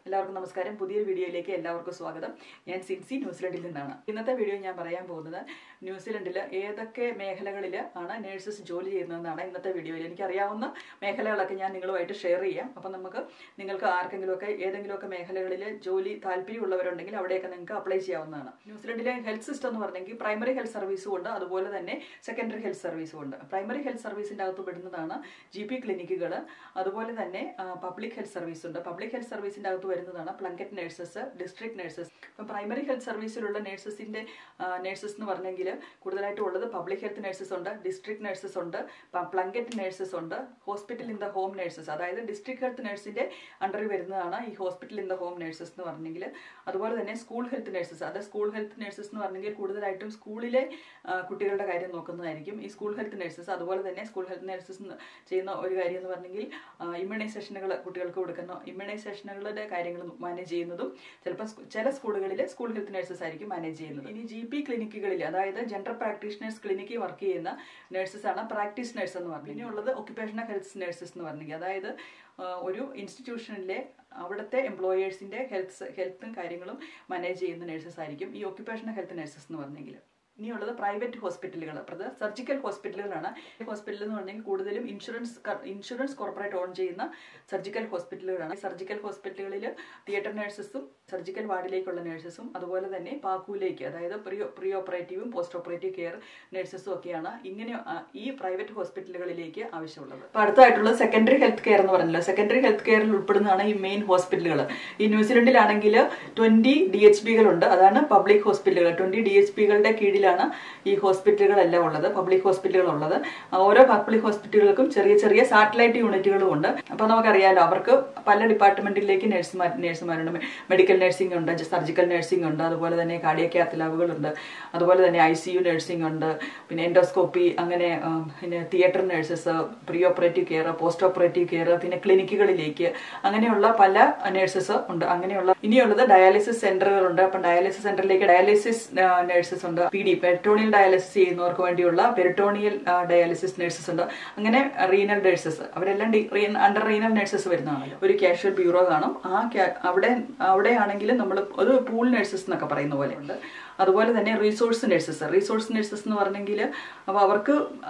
എല്ലാവർക്കും നമസ്കാരം പുതിയൊരു വീഡിയോയിലേക്ക് എല്ലാവർക്കും സ്വാഗതം ഞാൻ സിൻസി ന്യൂസിലൻഡിൽ നിന്നാണ് ഇന്നത്തെ വീഡിയോ ഞാൻ പറയാൻ പോകുന്നത് ന്യൂസിലൻഡിൽ ഏതൊക്കെ മേഖലകളിൽ ആണ് നേഴ്സസ് ജോലി ചെയ്യുന്നതെന്നാണ് ഇന്നത്തെ വീഡിയോയിൽ എനിക്കറിയാവുന്ന മേഖലകളൊക്കെ ഞാൻ നിങ്ങളുമായിട്ട് ഷെയർ ചെയ്യാം അപ്പം നമുക്ക് നിങ്ങൾക്ക് ആർക്കെങ്കിലുമൊക്കെ ഏതെങ്കിലുമൊക്കെ മേഖലകളിൽ ജോലി താല്പര്യമുള്ളവരുണ്ടെങ്കിൽ അവിടെയൊക്കെ നിങ്ങൾക്ക് അപ്ലൈ ചെയ്യാവുന്നതാണ് ന്യൂസിലൻഡിലെ ഹെൽത്ത് സിസ്റ്റം എന്ന് പറഞ്ഞെങ്കിൽ പ്രൈമറി ഹെൽത്ത് സർവീസും ഉണ്ട് അതുപോലെ തന്നെ സെക്കൻഡറി ഹെൽത്ത് സർവീസും ഉണ്ട് പ്രൈമറി ഹെൽത്ത് സർവീസിൻ്റെ അകത്ത് പെടുന്നതാണ് ജി പി ക്ലിനിക്കുകൾ അതുപോലെ തന്നെ പബ്ലിക് ഹെൽത്ത് സർവീസ് ഉണ്ട് പബ്ലിക് ഹെൽത്ത് സർവീസിൻ്റെ അകത്ത് വരുന്നതാണ് പ്ലങ്കറ്റ് നഴ്സസ് ഡിസ്ട്രിക്ട് നഴ്സസ് ഇപ്പം പ്രൈമറി ഹെൽത്ത് സർവീസിലുള്ള നഴ്സസിൻ്റെ നഴ്സസ് എന്ന് പറഞ്ഞെങ്കിൽ കൂടുതലായിട്ടും ഉള്ളത് പബ്ലിക് ഹെൽത്ത് നഴ്സസ് ഉണ്ട് ഡിസ്ട്രിക്ട് നഴ്സസ് ഉണ്ട് പ്ലങ്കറ്റ് നഴ്സസ് ഉണ്ട് hospital in the home nurses അതായത് ഡിസ്ട്രിക്ട് ഹെൽത്ത് നഴ്സിൻ്റെ അണ്ടറിൽ വരുന്നതാണ് ഈ hospital in the home nurses എന്ന് പറഞ്ഞെങ്കിൽ അതുപോലെ തന്നെ സ്കൂൾ ഹെൽത്ത് നഴ്സസ് അത് സ്കൂൾ ഹെൽത്ത് നഴ്സസ് എന്ന് പറഞ്ഞെങ്കിൽ കൂടുതലായിട്ടും സ്കൂളിലെ ആ, കുട്ടികളുടെ കാര്യം നോക്കുന്നതായിരിക്കും ഈ സ്കൂൾ ഹെൽത്ത് നഴ്സസ് അതുപോലെ തന്നെ സ്കൂൾ ഹെൽത്ത് നഴ്സസ് ചെയ്യുന്ന ഒരു കാര്യം എന്ന് പറഞ്ഞെങ്കിൽ ഇമ്മ്യൂണൈസേഷനുകൾ കുട്ടികൾക്ക് കൊടുക്കുന്ന ഇമ്മ്യൂണൈസേഷനുകളുടെ കാര്യങ്ങൾ മാനേജ് ചെയ്യുന്നതും ചിലപ്പോൾ സ്കൂ- ചില സ്കൂളുകളിൽ സ്കൂൾ ഹെൽത്ത് നഴ്സസ് ആയിരിക്കും മാനേജ് ചെയ്യുന്നത് ഇനി ജി പി ക്ലിനിക്കുകളിൽ അതായത് ജനറൽ പ്രാക്ടീഷണേഴ്സ് ക്ലിനിക്കിൽ വർക്ക് ചെയ്യുന്ന നഴ്സസ് ആണ് പ്രാക്ടീസ് നഴ്സ് എന്ന് പറഞ്ഞു പിന്നെ ഉള്ളത് ഒക്യുപ്പേഷണൽ ഹെൽത്ത് നഴ്സസ് എന്ന് പറഞ്ഞെങ്കിൽ അതായത് ആ, ഒരു ഇൻസ്റ്റിറ്റ്യൂഷനിലെ അവിടുത്തെ എംപ്ലോയേഴ്സിന്റെ ഹെൽത്ത് ഹെൽത്തും കാര്യങ്ങളും മാനേജ് ചെയ്യുന്ന നഴ്സസ് ആയിരിക്കും ഈ ഒക്യുപ്പേഷണൽ ഹെൽത്ത് നഴ്സസ് എന്ന് പറഞ്ഞെങ്കിൽ ഇനിയുള്ളത് പ്രൈവറ്റ് ഹോസ്പിറ്റലുകൾ അത് സർജിക്കൽ ഹോസ്പിറ്റലുകളാണ് ഈ ഹോസ്പിറ്റൽ എന്ന് പറഞ്ഞാൽ കൂടുതലും ഇൻഷുറൻസ് ക- ഇൻഷുറൻസ് കോർപ്പറേറ്റ് ഓൺ ചെയ്യുന്ന സർജിക്കൽ ഹോസ്പിറ്റലുകളാണ് ഈ സർജിക്കൽ ഹോസ്പിറ്റലുകളിൽ തിയേറ്റർ നഴ്സസും സർജിക്കൽ വാർഡിലേക്കുള്ള നഴ്സസും അതുപോലെ തന്നെ പാക്കൂലേക്ക് അതായത് പ്രീ പ്രീ ഓപ്പറേറ്റീവും പോസ്റ്റ് ഓപ്പറേറ്റീവ് കെയർ നഴ്സസും ഒക്കെയാണ് ഇങ്ങനെ ആ, ഈ പ്രൈവറ്റ് ഹോസ്പിറ്റലുകളിലേക്ക് ആവശ്യമുള്ളത് അപ്പോൾ അടുത്തായിട്ടുള്ളത് സെക്കൻഡറി ഹെൽത്ത് കെയർ എന്ന് പറഞ്ഞല്ലോ സെക്കൻഡറി ഹെൽത്ത് കെയറിൽ ഉൾപ്പെടുന്നതാണ് ഈ മെയിൻ ഹോസ്പിറ്റലുകൾ ഈ ന്യൂസിലൻഡിലാണെങ്കിൽ ട്വന്റി ഡി എച്ച് പികളുണ്ട് അതാണ് പബ്ലിക് ഹോസ്പിറ്റലുകൾ ട്വന്റി ഡി എച്ച് പികളുടെ കീഴിലാണ് ഈ ഹോസ്പിറ്റലുകളെല്ലാം ഉള്ളത് പബ്ലിക് ഹോസ്പിറ്റലുകൾ ഉള്ളത് ഓരോ പബ്ലിക് ഹോസ്പിറ്റലുകൾക്കും ചെറിയ ചെറിയ സാറ്റലൈറ്റ് യൂണിറ്റുകളും ഉണ്ട് അപ്പോൾ നമുക്കറിയാലോ അവർക്ക് പല ഡിപ്പാർട്ട്മെന്റിലേക്ക് നഴ്സുമാർ നഴ്സുമാരുണ്ട് മെഡിക്കൽ നഴ്സിംഗ് ഉണ്ട് സർജിക്കൽ നഴ്സിംഗ് ഉണ്ട് അതുപോലെ തന്നെ കാർഡിയ കാത്ത് ലാബുകളുണ്ട് അതുപോലെ തന്നെ ഐ സി യു നഴ്സിംഗ് ഉണ്ട് പിന്നെ എൻഡോസ്കോപ്പി അങ്ങനെ ആ, പിന്നെ theatre nurses pre operative care post operative care പിന്നെ ക്ലിനിക്കുകളിലേക്ക് അങ്ങനെയുള്ള പല നഴ്സസ് ഉണ്ട് അങ്ങനെയുള്ള ഇനിയുള്ളത് ഡയാലിസിസ് സെന്ററുകളുണ്ട് അപ്പം ഡയാലിസിസ് സെന്ററിലേക്ക് ഡയാലിസിസ് നഴ്സസ് ഉണ്ട് പി ഡി പെരിട്ടോണിയൽ ഡയാലിസിസ് ചെയ്യുന്നവർക്ക് വേണ്ടിയുള്ള പെരിട്ടോണിയൽ ഡയാലിസിസ് നഴ്സസ് ഉണ്ട് അങ്ങനെ റീനൽ നഴ്സസ് അവരെല്ലാം അണ്ടർ റീനൽ നഴ്സസ് വരുന്നതാണ് ഒരു കാഷ്വൽ ബ്യൂറോ കാണും ആ ca- അവിടെ അവിടെ ആണെങ്കിൽ നമ്മൾ ഒരു പൂൾ നഴ്സസ് എന്നൊക്കെ പറയുന്ന പോലെ ഉണ്ട് അതുപോലെ തന്നെ റീസോഴ്സ് നഴ്സസ് റീസോഴ്സ് നഴ്സസ് എന്ന് പറഞ്ഞെങ്കിൽ അപ്പോൾ അവർക്ക്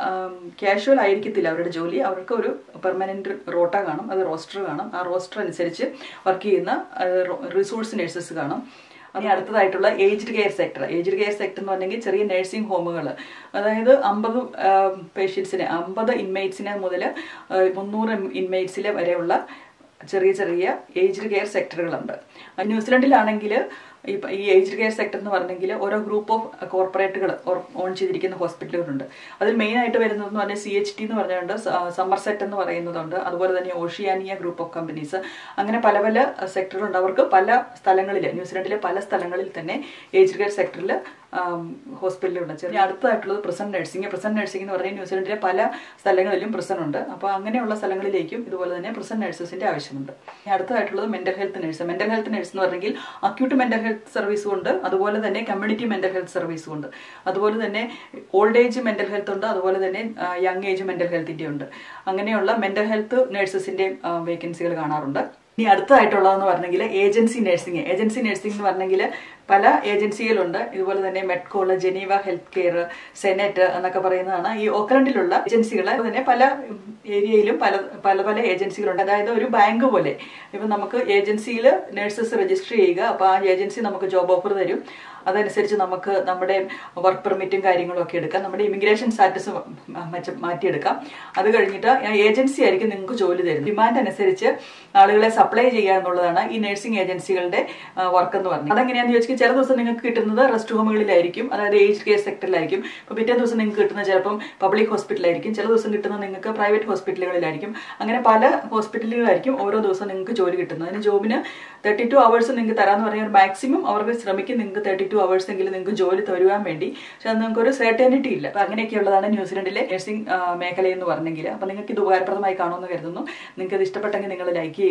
കാഷ്വൽ ആയിരിക്കത്തില്ല അവരുടെ ജോലി അവർക്ക് ഒരു പെർമനന്റ് റോട്ട കാണും അത് റോസ്റ്റർ കാണും ആ റോസ്റ്റർ അനുസരിച്ച് വർക്ക് ചെയ്യുന്ന റിസോഴ്സ് നഴ്സസ് കാണും ഇനി അടുത്തതായിട്ടുള്ള aged care sector aged care sector എന്ന് പറഞ്ഞെങ്കിൽ ചെറിയ നഴ്സിംഗ് ഹോമുകൾ അതായത് അമ്പത് പേഷ്യൻസിനെ അമ്പത് ഇൻമേറ്റ്സിനെ മുതൽ മുന്നൂറ് ഇൻമേറ്റ്സിലെ വരെയുള്ള ചെറിയ ചെറിയ ഏജ്ഡ് കെയർ സെക്ടറുകളുണ്ട് ന്യൂസിലൻഡിലാണെങ്കിൽ ഈ പ- ഈ ഏജ്ഡ് കെയർ സെക്ടർ എന്ന് പറഞ്ഞെങ്കിൽ ഓരോ ഗ്രൂപ്പ് ഓഫ് കോർപ്പറേറ്റുകൾ ഓൺ ചെയ്തിരിക്കുന്ന ഹോസ്പിറ്റലുകളുണ്ട് അതിൽ മെയിൻ ആയിട്ട് വരുന്നതെന്ന് പറഞ്ഞാൽ സി എച്ച് ടി എന്ന് പറഞ്ഞുകൊണ്ട് സമ്മർസെറ്റ് എന്ന് പറയുന്നതുണ്ട് അതുപോലെ തന്നെ ഓഷിയാനിയ ഗ്രൂപ്പ് ഓഫ് കമ്പനീസ് അങ്ങനെ പല പല സെക്ടറുകളുണ്ട് അവർക്ക് പല സ്ഥലങ്ങളിൽ ന്യൂസിലൻഡിലെ പല സ്ഥലങ്ങളിൽ തന്നെ ഏജ്ഡ് കെയർ സെക്ടറിൽ ഹോസ്പിറ്റലുണ്ട് ചെറിയ അടുത്തതായിട്ടുള്ളത് പ്രസന്റ് നഴ്സിംഗ് പ്രസന്റ് നഴ്സിംഗ് എന്ന് പറഞ്ഞാൽ ന്യൂസിലൻഡിലെ പല സ്ഥലങ്ങളിലും പ്രസന്റ് ഉണ്ട് അപ്പോൾ അങ്ങനെയുള്ള സ്ഥലങ്ങളിലേക്കും ഇതുപോലെ തന്നെ പ്രസന്റ് നഴ്സസിന്റെ ആവശ്യമുണ്ട് ഇനി അടുത്തതായിട്ടുള്ളത് mental health nurse mental health nurse എന്ന് പറഞ്ഞെങ്കിൽ അക്യൂട്ട് മെന്റൽ ഹെൽത്ത് സർവീസും ഉണ്ട് അതുപോലെ തന്നെ കമ്മ്യൂണിറ്റി മെന്റൽ ഹെൽത്ത് സർവീസും ഉണ്ട് അതുപോലെ തന്നെ ഓൾഡ് ഏജ് മെന്റൽ ഹെൽത്ത് ഉണ്ട് അതുപോലെ തന്നെ യങ് ഏജ് മെന്റൽ ഹെൽത്തിൻ്റെ ഉണ്ട് അങ്ങനെയുള്ള മെന്റൽ ഹെൽത്ത് നഴ്സസിന്റെ വേക്കൻസികൾ കാണാറുണ്ട് ഇനി അടുത്തതായിട്ടുള്ളതെന്ന് പറഞ്ഞെങ്കിൽ ഏജൻസി നഴ്സിംഗ് ഏജൻസി നഴ്സിംഗ് എന്ന് പറഞ്ഞെങ്കിൽ പല ഏജൻസികളുണ്ട് ഇതുപോലെ തന്നെ മെഡ്കോള് ജനീവ ഹെൽത്ത് കെയർ സെനറ്റ് എന്നൊക്കെ പറയുന്നതാണ് ഈ ഓക്ലൻഡിലുള്ള ഏജൻസികൾ തന്നെ പല ഏരിയയിലും പല പല പല ഏജൻസികളുണ്ട് അതായത് ഒരു ബാങ്ക് പോലെ ഇപ്പം നമുക്ക് ഏജൻസിയിൽ നഴ്സസ് രജിസ്റ്റർ ചെയ്യുക അപ്പോൾ ആ ഏജൻസി നമുക്ക് ജോബ് ഓഫർ തരും അതനുസരിച്ച് നമുക്ക് നമ്മുടെ വർക്ക് പെർമിറ്റും കാര്യങ്ങളും ഒക്കെ എടുക്കാം നമ്മുടെ ഇമിഗ്രേഷൻ സ്റ്റാറ്റസ് മാറ്റിയെടുക്കാം അത് കഴിഞ്ഞിട്ട് ഏജൻസി ആയിരിക്കും നിങ്ങൾക്ക് ജോലി തരുന്നത് ഡിമാൻഡ് അനുസരിച്ച് ആളുകളെ സപ്ലൈ ചെയ്യുക എന്നുള്ളതാണ് ഈ നഴ്സിംഗ് ഏജൻസികളുടെ വർക്ക് എന്ന് പറഞ്ഞത് അതെങ്ങനെയാണെന്ന് ചോദിച്ചാൽ ചില ദിവസം നിങ്ങൾക്ക് കിട്ടുന്നത് റെസ്റ്റ് ഹോമുകളിലായിരിക്കും അതായത് ഏജ് കെയർ സെക്ടറിലായിരിക്കും ഇപ്പോൾ പിറ്റേ ദിവസം നിങ്ങൾക്ക് കിട്ടുന്നത് ചിലപ്പം പബ്ലിക് ഹോസ്പിറ്റലായിരിക്കും ചില ദിവസം കിട്ടുന്നത് നിങ്ങൾക്ക് പ്രൈവറ്റ് ഹോസ്പിറ്റലുകളിലായിരിക്കും അങ്ങനെ പല ഹോസ്പിറ്റലുകളായിരിക്കും ഓരോ ദിവസം നിങ്ങൾക്ക് ജോലി കിട്ടുന്നത് അതിന് ജോബിന് തേർട്ടി ടു അവേഴ്സ് നിങ്ങൾക്ക് തരാമെന്ന് പറഞ്ഞാൽ മാക്സിമം അവർക്ക് ശ്രമിക്കും നിങ്ങൾക്ക് തേർട്ടി ടു അവേഴ്സ് എങ്കിലും നിങ്ങൾക്ക് ജോലി തരുവാൻ വേണ്ടി പക്ഷെ അത് നിങ്ങൾക്ക് ഒരു സെർട്ടനിറ്റി ഇല്ല അപ്പം അങ്ങനെയൊക്കെയുള്ളതാണ് ന്യൂസിലൻഡിലെ നഴ്സിംഗ് മേഖല എന്ന് പറഞ്ഞെങ്കിൽ അപ്പം നിങ്ങൾക്ക് ഇത് ഉപകാരപ്രദമായി കാണുമെന്ന് കരുതുന്നു നിങ്ങൾക്ക് ഇത് ഇഷ്ടപ്പെട്ടെങ്കിൽ നിങ്ങൾ ലൈക്ക് ചെയ്യുക നിങ്ങൾക്ക്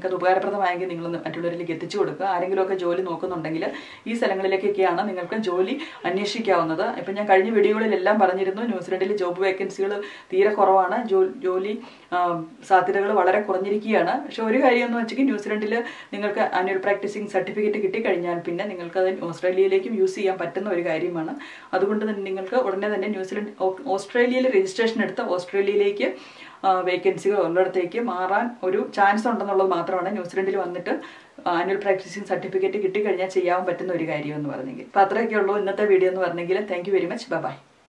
നിങ്ങൾക്കത് ഉപകാരപ്രദമായെങ്കിൽ നിങ്ങളൊന്ന് മറ്റുള്ളവരിലേക്ക് എത്തിച്ചു കൊടുക്കുക ആരെങ്കിലുമൊക്കെ ജോലി നോക്കുന്നുണ്ടെങ്കിൽ ഈ സ്ഥലങ്ങളിലേക്കൊക്കെയാണ് നിങ്ങൾക്ക് ജോലി അന്വേഷിക്കാവുന്നത് ഇപ്പം ഞാൻ കഴിഞ്ഞ വീഡിയോകളിലെല്ലാം പറഞ്ഞിരുന്നു ന്യൂസിലൻഡിൽ ജോബ് വേക്കൻസികൾ തീരെ കുറവാണ് ജോ- ജോലി സാധ്യതകൾ വളരെ കുറഞ്ഞിരിക്കുകയാണ് പക്ഷെ ഒരു കാര്യം എന്ന് വെച്ചാൽ ന്യൂസിലൻഡിൽ നിങ്ങൾക്ക് ആനുവൽ പ്രാക്ടീസിങ് സർട്ടിഫിക്കറ്റ് കിട്ടിക്കഴിഞ്ഞാൽ പിന്നെ നിങ്ങൾക്ക് അത് ഓസ്ട്രേലിയയിലേക്കും യൂസ് ചെയ്യാൻ പറ്റുന്ന ഒരു കാര്യമാണ് അതുകൊണ്ട് തന്നെ നിങ്ങൾക്ക് ഉടനെ തന്നെ ന്യൂസിലൻഡ് ഓ- ഓസ്ട്രേലിയയിൽ രജിസ്ട്രേഷൻ എടുത്ത് ഓസ്ട്രേലിയയിലേക്ക് വേക്കൻസികൾ ഉള്ളിടത്തേക്ക് മാറാൻ ഒരു ചാൻസ് ഉണ്ടെന്നുള്ളത് മാത്രമാണ് ന്യൂസിലൻഡിൽ വന്നിട്ട് ആനുവൽ പ്രാക്ടീസിങ് സർട്ടിഫിക്കറ്റ് കിട്ടിക്കഴിഞ്ഞാൽ ചെയ്യാൻ പറ്റുന്ന ഒരു കാര്യം എന്ന് പറഞ്ഞെങ്കിൽ അപ്പോൾ അത്രയൊക്കെ ഉള്ളൂ ഇന്നത്തെ വീഡിയോ എന്ന് പറഞ്ഞെങ്കിൽ thank you very much by